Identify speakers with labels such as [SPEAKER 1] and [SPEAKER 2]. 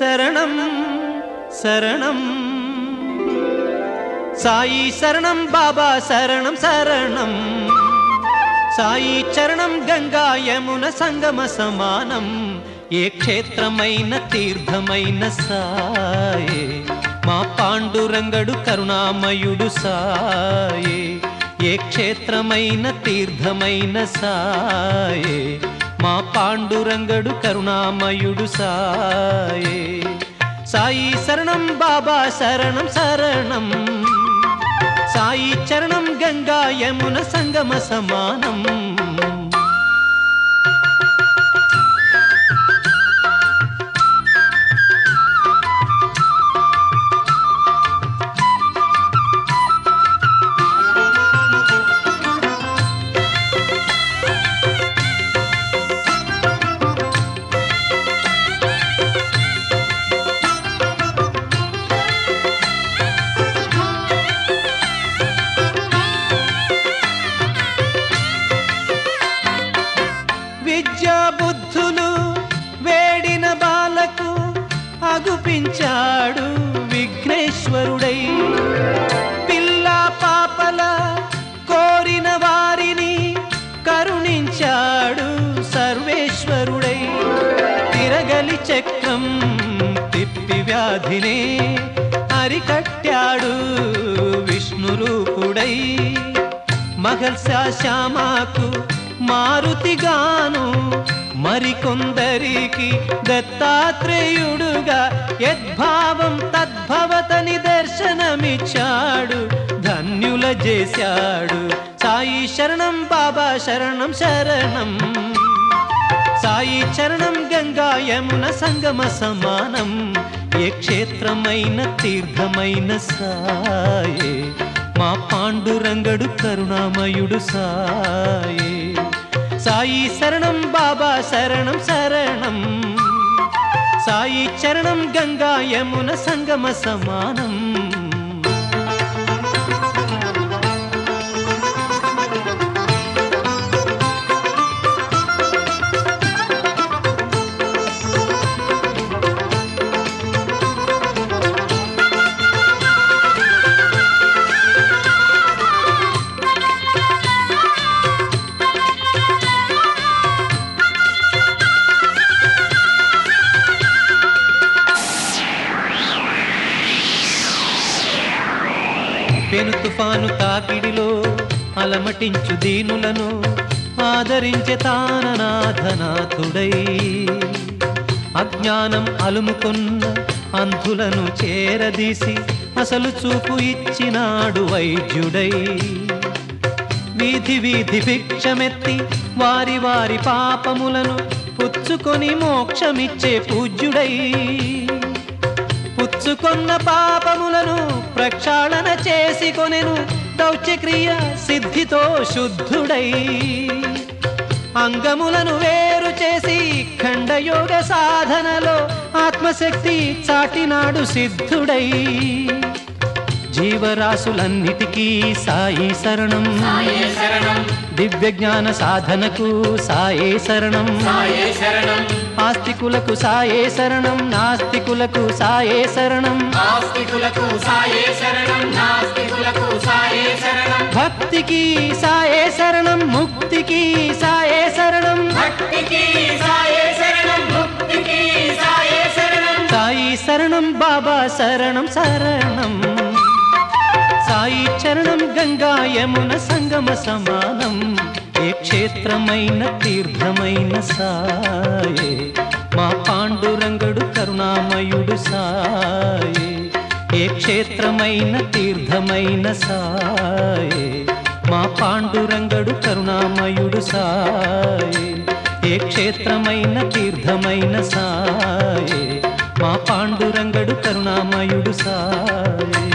[SPEAKER 1] శరణం శరణం సాయి శరణం బాబా శరణం శరణం సాయి చరణం గంగా యమున సంగమ సమానం ఏ క్షేత్రమైన తీర్థమైన సాయే మా పాండురంగడు కరుణామయుడు సాయే ఏ క్షేత్రమైన తీర్థమైన సాయే మా పాండురంగడు కరుణామయుడు సాయే సాయి శరణం బాబా శరణం శరణం సాయి చరణం గంగా యమున సంగమ సమానం విద్యా బుద్ధులు వేడిన బాలకు అగుపించాడు విఘ్నేశ్వరుడై పిల్ల పాపల కోరిన వారిని కరుణించాడు సర్వేశ్వరుడై తిరగలి చక్రం తిప్పి వ్యాధినే అరికట్టాడు విష్ణు రూపుడై మహర్షా శ్యామాకు మారుతిగాను మరికొందరికి దత్తాత్రేయుడుగా యద్భావం తద్భవతని దర్శనమిచ్చాడు ధన్యుల చేశాడు సాయి శరణం బాబా శరణం శరణం సాయి చరణం గంగా యమున సంగమ సమానం ఏ క్షేత్రమైన తీర్థమైన సాయే మా పాండురంగడు కరుణామయుడు సాయే సాయి శరణం బాబా శరణం శరణం సాయి చరణం గంగా యమున సంగమ సమానం పెను తుఫాను తాకిడిలో అలమటించు దీనులను ఆదరించే తాననాథనాథుడై అజ్ఞానం అలుముకొన్న అంధులను చేరదీసి అసలు చూపు ఇచ్చినాడు వైద్యుడై వీధి వీధి భిక్షమెత్తి వారి వారి పాపములను పుచ్చుకొని మోక్షమిచ్చే పూజ్యుడై పుచ్చుకొన్న పాపములను ప్రక్షాళన చేసి కొనెను దౌత్యక్రియ సిద్ధితో శుద్ధుడై అంగములను వేరు చేసి ఖండయోగ సాధనలో ఆత్మశక్తి చాటినాడు సిద్ధుడై జీవరాశులన్నిటికీ సాయి శరణం
[SPEAKER 2] సాయే శరణం
[SPEAKER 1] దివ్య జ్ఞాన సాధనకు సాయే శరణం
[SPEAKER 2] సాయే శరణం
[SPEAKER 1] ఆస్తికులకు సాయే శరణం నాస్తికులకు సాయే శరణం
[SPEAKER 2] ఆస్తికులకు సాయే శరణం నాస్తికులకు సాయే శరణం
[SPEAKER 1] భక్తికి సాయే శరణం ముక్తికి సాయే శరణం
[SPEAKER 2] భక్తికి సాయే శరణం ముక్తికి సాయే శరణం
[SPEAKER 1] సాయి శరణం బాబా శరణం శరణం సాయి చరణం గంగా యమున సంగమ సమానం ఏ క్షేత్రమైన తీర్థమైన సాయే మా పాండురంగడు కరుణామయుడు సాయే ఏ క్షేత్రమైన తీర్థమైన సాయే మా పాండురంగడు కరుణామయుడు సాయే ఏ క్షేత్రమైన తీర్థమైన సాయే మా పాండురంగడు కరుణామయుడు సాయే